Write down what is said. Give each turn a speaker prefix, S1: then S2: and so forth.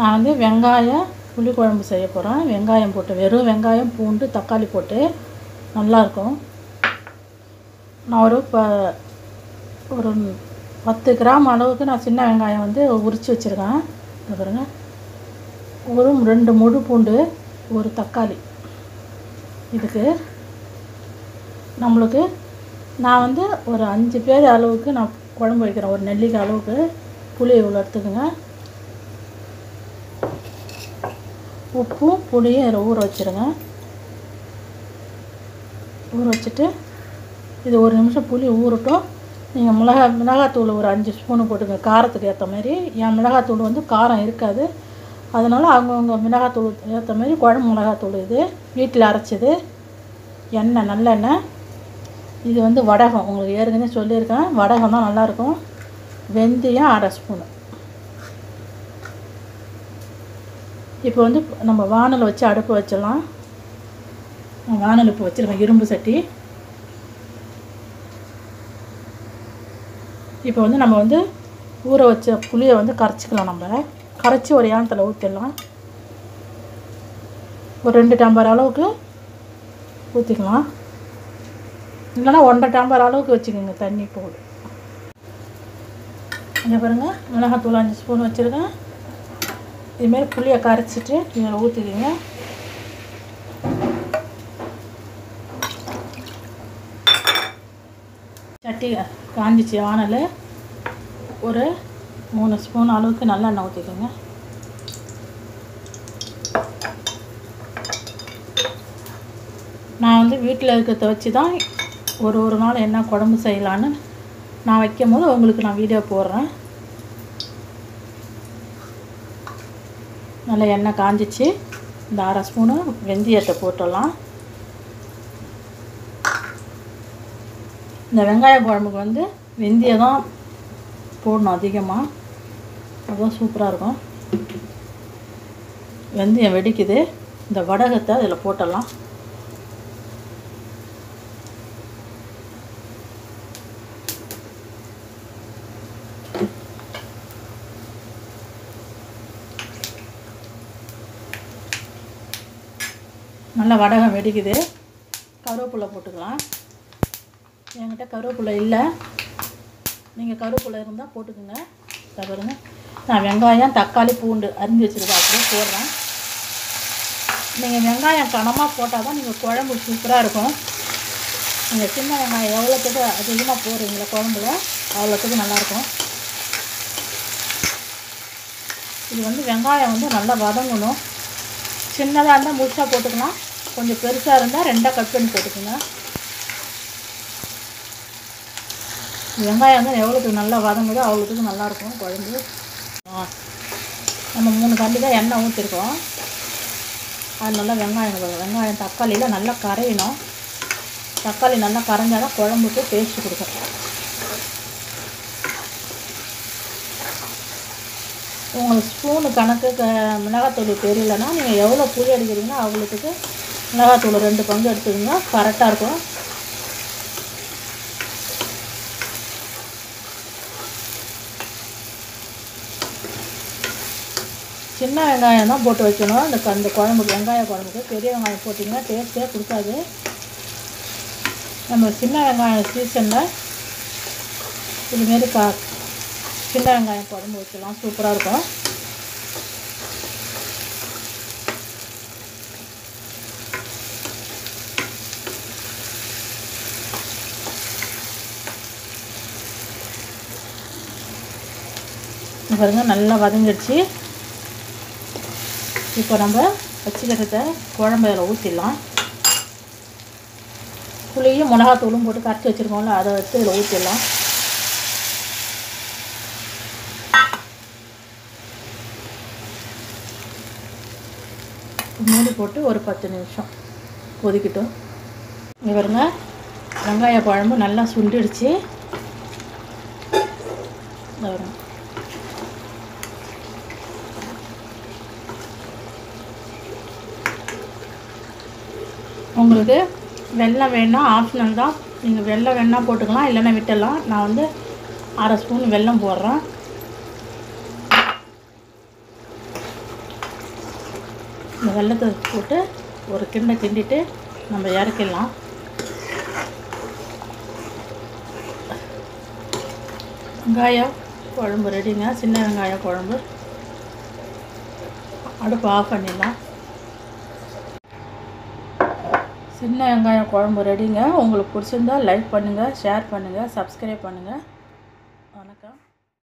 S1: நான் வந்து வெங்காயம் புளிக்குழம்பு செய்ய போகிறேன் வெங்காயம் போட்டு வெறும் வெங்காயம் பூண்டு தக்காளி போட்டு நல்லாயிருக்கும் நான் ஒரு ப ஒரு பத்து கிராம் அளவுக்கு நான் சின்ன வெங்காயம் வந்து உரித்து வச்சுருக்கேன் இதை பாருங்க ஒரு ரெண்டு முழு பூண்டு ஒரு தக்காளி இதுக்கு நம்மளுக்கு நான் வந்து ஒரு அஞ்சு பேர் அளவுக்கு நான் குழம்பு வைக்கிறேன் ஒரு நெல்லிக்காய் அளவுக்கு புளி இவ்வளோ எடுத்துக்கோங்க உப்பும் புளியும் இதில் ஊற வச்சுருங்க ஊற வச்சுட்டு இது ஒரு நிமிஷம் புளி ஊறட்டும் நீங்கள் மிளகா மிளகாத்தூள் ஒரு அஞ்சு ஸ்பூனு போட்டுங்க காரத்துக்கு ஏற்ற மாதிரி என் மிளகாத்தூள் வந்து காரம் இருக்காது அதனால் அவங்கவுங்க மிளகாத்தூள் ஏற்ற மாதிரி குழம்பு மிளகாத்தூள் இது வீட்டில் அரைச்சது எண்ணெய் நல்லெண்ணெய் இது வந்து வடகம் உங்களுக்கு ஏற்கனவே சொல்லியிருக்கேன் வடகம் தான் நல்லாயிருக்கும் வெந்தயம் அரை ஸ்பூனு இப்போ வந்து நம்ம வானல் வச்சு அடுப்பு வச்சிடலாம் நான் வானல் இப்போ வச்சுருக்கேன் இரும்பு சட்டி இப்போ வந்து நம்ம வந்து ஊற வச்ச புளியை வந்து கரைச்சிக்கலாம் நம்ம கரைச்சி ஒரு ஏனத்தில் ஊற்றிடலாம் ஒரு ரெண்டு டம்பர் அளவுக்கு ஊற்றிக்கலாம் இல்லைன்னா ஒன்றரை டம்பர் அளவுக்கு வச்சுக்கோங்க தண்ணி போடு இங்கே பாருங்கள் மிளகாத்தூள் அஞ்சு ஸ்பூன் வச்சுருக்கேன் இதுமாரி புளியை கரைச்சிட்டு இதில் ஊற்றிக்கிங்க சட்டி காஞ்சிச்சு வானல் ஒரு மூணு ஸ்பூன் அளவுக்கு நல்லெண்ணெய் ஊற்றிக்கோங்க நான் வந்து வீட்டில் இருக்கிறத வச்சு தான் ஒரு ஒரு நாள் என்ன குழம்பு செய்யலான்னு நான் வைக்கும் போது உங்களுக்கு நான் வீடியோ போடுறேன் நல்லா எண்ணெய் காஞ்சிச்சு இந்த அரை ஸ்பூனு வெந்தயத்தை போட்டுடலாம் இந்த வெங்காய குழம்புக்கு வந்து வெந்தயம் தான் போடணும் அதிகமாக அதுதான் சூப்பராக இருக்கும் வெந்தயம் வெடிக்குது இந்த வடகத்தை அதில் போட்டுடலாம் நல்லா வடகம் வெடிக்குது கருவேப்பிலை போட்டுக்கலாம் என்கிட்ட கருவேப்பிலை இல்லை நீங்கள் கருவேப்பிலை இருந்தால் போட்டுக்கோங்க இதை பாருங்க நான் வெங்காயம் தக்காளி பூண்டு அரிஞ்சு வச்சுருக்கேன் அப்படியே போடுறேன் நீங்கள் வெங்காயம் கனமாக போட்டால் தான் நீங்கள் குழம்பு சூப்பராக இருக்கும் நீங்கள் சின்ன வெங்காயம் எவ்வளோத்துக்கு அதிகமாக போடுறீங்களா குழம்புல அவ்வளோத்துக்கு நல்லாயிருக்கும் இது வந்து வெங்காயம் வந்து நல்லா வதங்கணும் சின்னதாக இருந்தால் முழுசாக போட்டுக்கலாம் கொஞ்சம் பெருசாக இருந்தால் ரெண்டாக கட் பண்ணி போட்டுக்கோங்க வெங்காயம் வந்து எவ்வளோத்துக்கு நல்லா வதங்குதோ அவ்வளோத்துக்கு நல்லாயிருக்கும் குழம்பு ஆ நம்ம மூணு கண்டி தான் எண்ணெய் ஊற்றிருக்கோம் அது நல்லா வெங்காயம் வரும். வெங்காயம் தக்காளியில் நல்லா கரையணும் தக்காளி நல்லா கரைஞ்சால் தான் குழம்புக்கு டேஸ்ட் கொடுக்கும் உங்களுக்கு ஸ்பூனு கணக்கு க மிளகாத்தூள் தெரியலன்னா நீங்கள் எவ்வளோ புளி அடிக்கிறீங்களோ அவ்வளோத்துக்கு மிளகாத்தூள் ரெண்டு பங்கு எடுத்துக்கோங்க கரெக்டாக இருக்கும் சின்ன வெங்காயம் தான் போட்டு வைக்கணும் இந்த க- இந்த குழம்புக்கு வெங்காய குழம்புக்கு பெரிய வெங்காயம் போட்டிங்கன்னா டேஸ்ட்டே கொடுக்காது நம்ம சின்ன வெங்காயம் சீசனில் இதுமாரி கா சின்ன வெங்காயம் குழம்பு வைக்கலாம் சூப்பராக இருக்கும் இங்க பாருங்க நல்லா வதங்கிடுச்சு இப்போ நம்ம வச்சுக்கிறத குழம்பு அதில் ஊற்றிடலாம் புளியும் மிளகாத்தூளும் போட்டு கரைச்சி வச்சுருக்கோம்ல அதை எடுத்து இதில் ஊற்றிடலாம் மூடி போட்டு ஒரு பத்து நிமிஷம் கொதிக்கட்டும் இங்க பாருங்க வெங்காய குழம்பு நல்லா சுண்டிடுச்சு இந்த பாருங்க. உங்களுக்கு வெல்லம் வேணா ஆப்ஷனல் தான் நீங்கள் வெல்லம் வேணா போட்டுக்கலாம் இல்லைன்னா விட்டுடலாம் நான் வந்து அரை ஸ்பூன் வெல்லம் போடுறேன் இந்த வெள்ளத்தை போட்டு ஒரு கிண்டை கிண்டிட்டு நம்ம இறக்கிடலாம் வெங்காயம் குழம்பு ரெடிங்க சின்ன வெங்காயம் குழம்பு அடுப்பு ஆஃப் பண்ணிடலாம் சின்ன வெங்காயம் குழம்பு ரெடிங்க உங்களுக்கு பிடிச்சிருந்தா லைக் பண்ணுங்கள் ஷேர் பண்ணுங்கள் சப்ஸ்கிரைப் பண்ணுங்கள் வணக்கம்